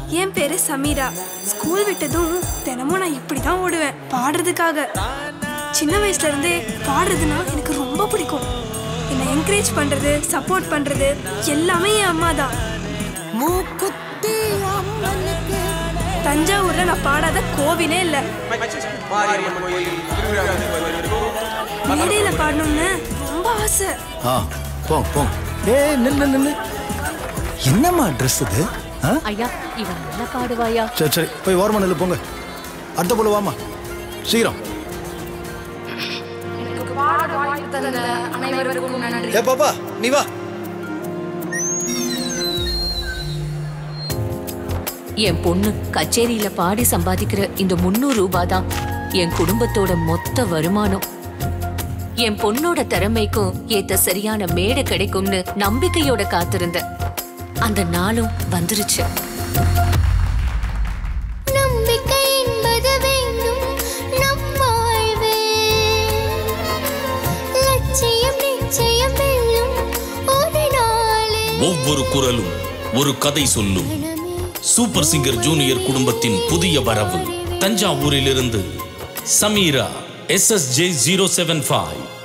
என் பேரு சமீரா ஸ்கூல் விட்டதும் தினமும் நான் இப்படி தான் ஓடுவேன் பாடுறதுக்காக சின்ன வயசுல இருந்தே பாடுறதுனா எனக்கு ரொம்ப பிடிக்கும் என்னை என்கரேஜ் பண்றது சப்போர்ட் பண்றது எல்லாமே என் அம்மா தான் மூக்குத்தி அம்மனுக்கு தஞ்சாவூர்ல நான் பாடாத கோவிலே இல்லை மேடையில பாடணும்னு ரொம்ப ஆசை ஆ போங்க போங்க ஏய் நில்லு நில்லு என்னம்மா ட்ரெஸ் இது ஆ ஐயா இவன் நல்லா பாடுவாயா சரி சரி போய் ஓரமா நில்லு போங்க அடுத்த போல வாமா சீக்கிரம் ஏ பாப்பா நீ வா என் பொண்ணு கச்சேரியில பாடி சம்பாதிக்கிற இந்த முந்நூறு ரூபாய் தான் என் குடும்பத்தோட மொத்த வருமானம் என் பொண்ணோட திறமைக்கும் ஏத்த சரியான மேடை கிடைக்கும்னு நம்பிக்கையோட காத்திருந்தேன் அந்த நாளும் வந்துருச்சு நம்பிக்கை என்பது வேண்டும் நம் வாழ்வே லட்சியம் நிச்சயம் வெல்லும் ஒரு நாளே ஒவ்வொரு குரலும் ஒரு கதை சொல்லும் சூப்பர் சிங்கர் ஜூனியர் குடும்பத்தின் புதிய வரவு தஞ்சாவூரிலிருந்து Sameera S S J zero seven five